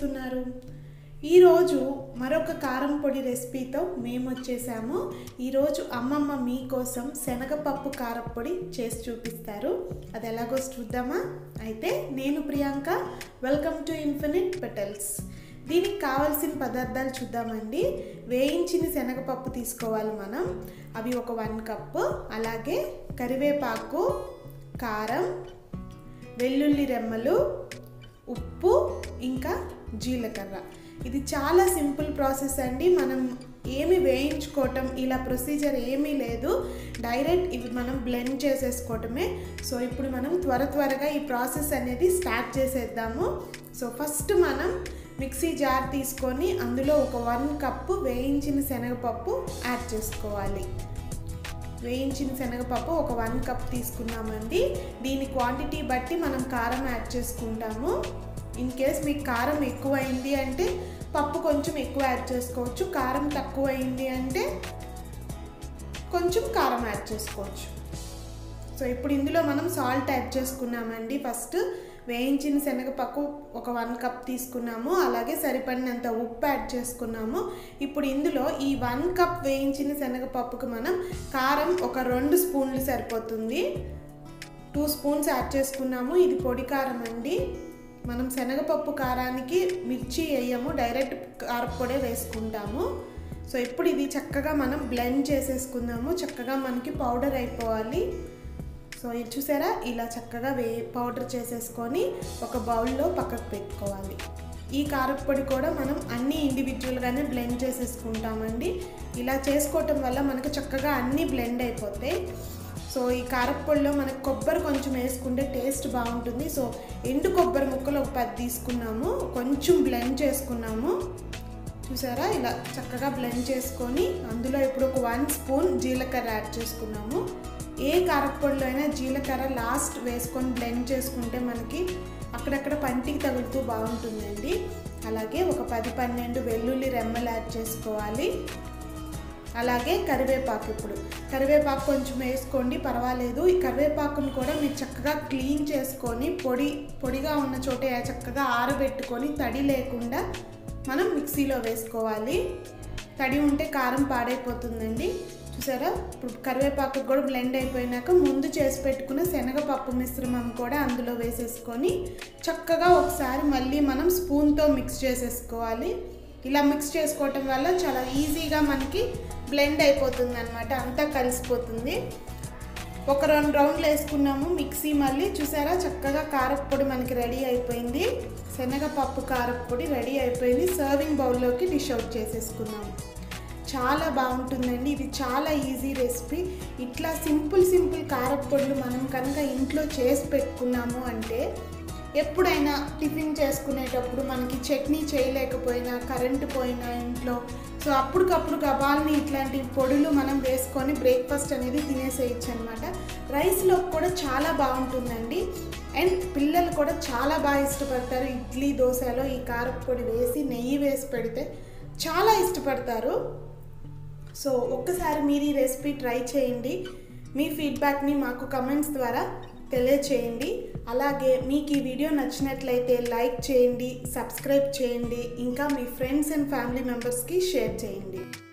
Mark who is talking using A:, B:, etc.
A: చేస్తున్నారు ఈరోజు మరొక కారం పొడి రెసిపీతో మేము వచ్చేసాము ఈరోజు అమ్మమ్మ మీకోసం శనగపప్పు కారపొడి చేసి చూపిస్తారు అది ఎలాగో చూద్దామా అయితే నేను Priyanka welcome to infinite petals దీనికి కావాల్సిన పదార్థాలు చూద్దామండి వేయించిన శనగపప్పు తీసుకోవాలి మనం అవి ఒక వన్ కప్పు అలాగే కరివేపాకు కారం వెల్లుల్లి రెమ్మలు ఉప్పు ఇంకా జీలకర్ర ఇది చాలా సింపుల్ ప్రాసెస్ అండి మనం ఏమి వేయించుకోవటం ఇలా ప్రొసీజర్ ఏమీ లేదు డైరెక్ట్ ఇవి మనం బ్లెండ్ చేసేసుకోవటమే సో ఇప్పుడు మనం త్వర త్వరగా ఈ ప్రాసెస్ అనేది స్టార్ట్ చేసేద్దాము సో ఫస్ట్ మనం మిక్సీ జార్ తీసుకొని అందులో ఒక వన్ కప్పు వేయించిన శనగపప్పు యాడ్ చేసుకోవాలి వేయించిన శనగపప్పు ఒక వన్ కప్ తీసుకున్నామండి దీని క్వాంటిటీ బట్టి మనం కారం యాడ్ చేసుకుంటాము ఇన్ కేస్ మీకు కారం ఎక్కువ అయింది అంటే పప్పు కొంచెం ఎక్కువ యాడ్ చేసుకోవచ్చు కారం తక్కువ అయింది అంటే కొంచెం కారం యాడ్ చేసుకోవచ్చు సో ఇప్పుడు ఇందులో మనం సాల్ట్ యాడ్ చేసుకున్నామండి ఫస్ట్ వేయించిన శనగపప్పు ఒక వన్ కప్ తీసుకున్నాము అలాగే సరిపడినంత ఉప్పు యాడ్ చేసుకున్నాము ఇప్పుడు ఇందులో ఈ వన్ కప్ వేయించిన శనగపప్పుకు మనం కారం ఒక రెండు స్పూన్లు సరిపోతుంది టూ స్పూన్స్ యాడ్ చేసుకున్నాము ఇది పొడి కారం అండి మనం శనగపప్పు కారానికి మిర్చి వేయము డైరెక్ట్ కారపొడే వేసుకుంటాము సో ఇప్పుడు ఇది చక్కగా మనం బ్లెండ్ చేసేసుకుందాము చక్కగా మనకి పౌడర్ అయిపోవాలి సో ఇది చూసారా ఇలా చక్కగా వే పౌడర్ చేసేసుకొని ఒక బౌల్లో పక్కకు పెట్టుకోవాలి ఈ కారపొడి కూడా మనం అన్ని ఇండివిజువల్గానే బ్లెండ్ చేసేసుకుంటామండి ఇలా చేసుకోవటం వల్ల మనకు చక్కగా అన్నీ బ్లెండ్ అయిపోతాయి సో ఈ కారప్పొడిలో మనకు కొబ్బరి కొంచెం వేసుకుంటే టేస్ట్ బాగుంటుంది సో ఎండు కొబ్బరి ముక్కలు ఒక పది తీసుకున్నాము కొంచెం బ్లెండ్ చేసుకున్నాము చూసారా ఇలా చక్కగా బ్లెండ్ చేసుకొని అందులో ఇప్పుడు ఒక వన్ స్పూన్ జీలకర్ర యాడ్ చేసుకున్నాము ఏ కారప్పొడిలో అయినా జీలకర్ర లాస్ట్ వేసుకొని బ్లెండ్ చేసుకుంటే మనకి అక్కడక్కడ పంటికి తగులుతూ బాగుంటుందండి అలాగే ఒక పది పన్నెండు వెల్లుల్లి రెమ్మలు యాడ్ చేసుకోవాలి అలాగే కరివేపాకు ఇప్పుడు కరివేపాకు కొంచెం వేసుకోండి పర్వాలేదు ఈ కరివేపాకును కూడా మీరు చక్కగా క్లీన్ చేసుకొని పొడి పొడిగా ఉన్న చోట చక్కగా ఆరబెట్టుకొని తడి లేకుండా మనం మిక్సీలో వేసుకోవాలి తడి ఉంటే కారం పాడైపోతుందండి చూసారా ఇప్పుడు కరివేపాకు కూడా బ్లెండ్ అయిపోయినాక ముందు చేసి పెట్టుకున్న శనగపప్పు మిశ్రమం కూడా అందులో వేసేసుకొని చక్కగా ఒకసారి మళ్ళీ మనం స్పూన్తో మిక్స్ చేసేసుకోవాలి ఇలా మిక్స్ చేసుకోవటం వల్ల చాలా ఈజీగా మనకి బ్లెండ్ అయిపోతుంది అనమాట అంతా కలిసిపోతుంది ఒక రెండు రౌండ్లు వేసుకున్నాము మిక్సీ మళ్ళీ చూసారా చక్కగా కారప్పొడి మనకి రెడీ అయిపోయింది శనగపప్పు కారప్పొడి రెడీ అయిపోయింది సర్వింగ్ బౌల్లోకి డిష్ అవుట్ చేసేసుకున్నాము చాలా బాగుంటుందండి ఇది చాలా ఈజీ రెసిపీ ఇట్లా సింపుల్ సింపుల్ కారప్పొడులు మనం కనుక ఇంట్లో చేసి పెట్టుకున్నాము అంటే ఎప్పుడైనా టిఫిన్ చేసుకునేటప్పుడు మనకి చట్నీ చేయలేకపోయినా కరెంటు పోయినా ఇంట్లో సో అప్పటికప్పుడు గబాల్ని ఇట్లాంటి పొడులు మనం వేసుకొని బ్రేక్ఫాస్ట్ అనేది తినేసేయచ్చు అనమాట రైస్లో కూడా చాలా బాగుంటుందండి అండ్ పిల్లలు కూడా చాలా బాగా ఇష్టపడతారు ఇడ్లీ దోశలో ఈ కారపొడి వేసి నెయ్యి వేసి పెడితే చాలా ఇష్టపడతారు సో ఒక్కసారి మీరు ఈ రెసిపీ ట్రై చేయండి మీ ఫీడ్బ్యాక్ని మాకు కమెంట్స్ ద్వారా తెలియచేయండి అలాగే మీకు ఈ వీడియో నచ్చినట్లయితే లైక్ చేయండి సబ్స్క్రైబ్ చేయండి ఇంకా మీ ఫ్రెండ్స్ అండ్ ఫ్యామిలీ మెంబర్స్కి షేర్ చేయండి